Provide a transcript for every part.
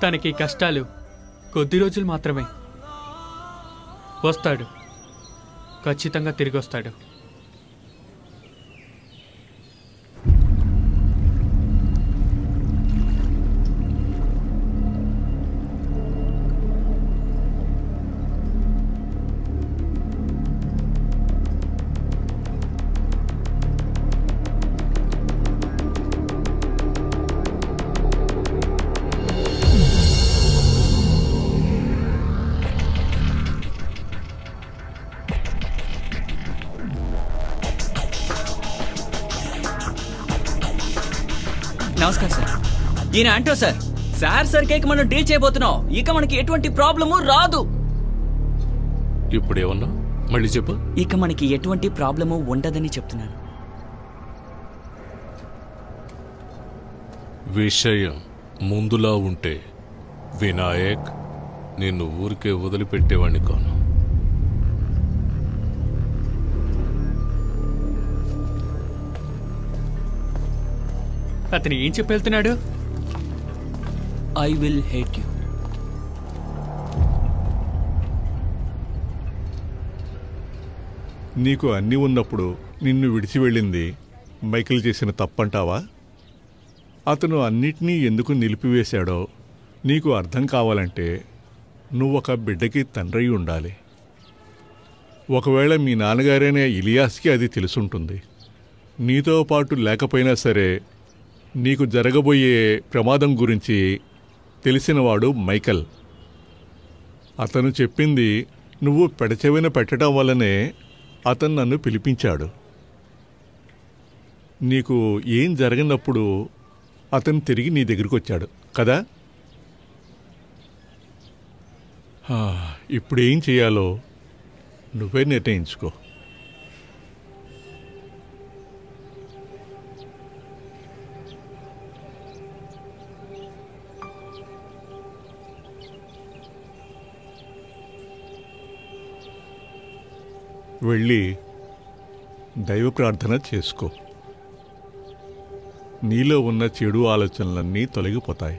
తనకి ఈ కష్టాలు కొద్ది రోజులు మాత్రమే వస్తాడు ఖచ్చితంగా తిరిగి వస్తాడు నమస్కారం సార్ ఈయన అంటో సార్ సార్ సార్ కేక్ మనం డీల్ చేయబోతున్నాం ఇక మనకి ఎటువంటి ప్రాబ్లము రాదు ఇప్పుడేమన్నా మళ్ళీ చెప్పు ఇక మనకి ఎటువంటి ప్రాబ్లము ఉండదని చెప్తున్నాను విషయం ముందులా ఉంటే వినాయక్ నిన్ను ఊరికే వదిలిపెట్టేవాణ్ణి కాను అతను ఏం చెప్పి వెళ్తున్నాడు ఐ విల్ హేట్ యూ నీకు అన్నీ ఉన్నప్పుడు నిన్ను విడిచి వెళ్ళింది మైకిల్ చేసిన తప్పంటావా అతను అన్నిటినీ ఎందుకు నిలిపివేశాడో నీకు అర్థం కావాలంటే నువ్వు ఒక బిడ్డకి తండ్రి ఉండాలి ఒకవేళ మీ నాన్నగారైన ఇలియాస్కి అది తెలుసుంటుంది నీతో పాటు లేకపోయినా సరే నీకు జరగబోయే ప్రమాదం గురించి తెలిసినవాడు మైకల్ అతను చెప్పింది నువ్వు పెడచెవిన పెట్టడం వల్లనే అతను నన్ను పిలిపించాడు నీకు ఏం జరిగినప్పుడు అతను తిరిగి నీ దగ్గరికి వచ్చాడు కదా హా, ఇప్పుడు ఏం చేయాలో నువ్వే నిర్ణయించుకో వెళ్ళి దైవ ప్రార్థన చేసుకో నీలో ఉన్న చెడు ఆలోచనలన్నీ తొలగిపోతాయి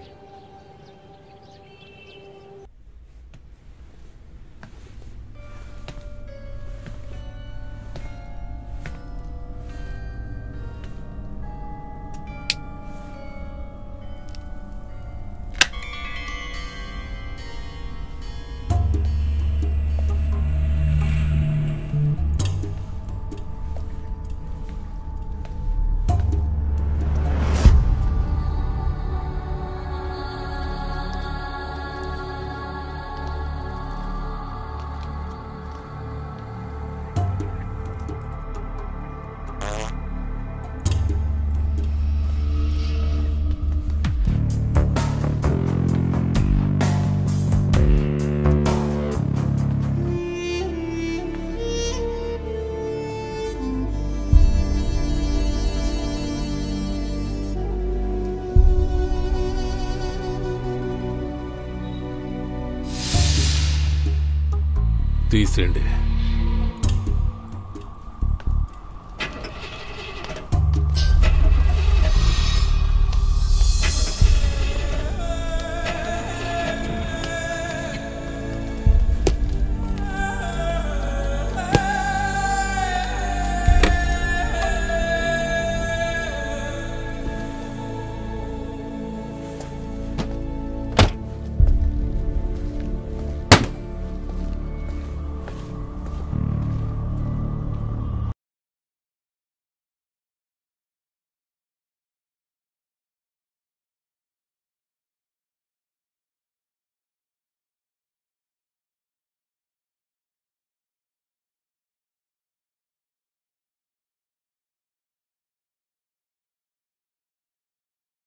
తీసేయండి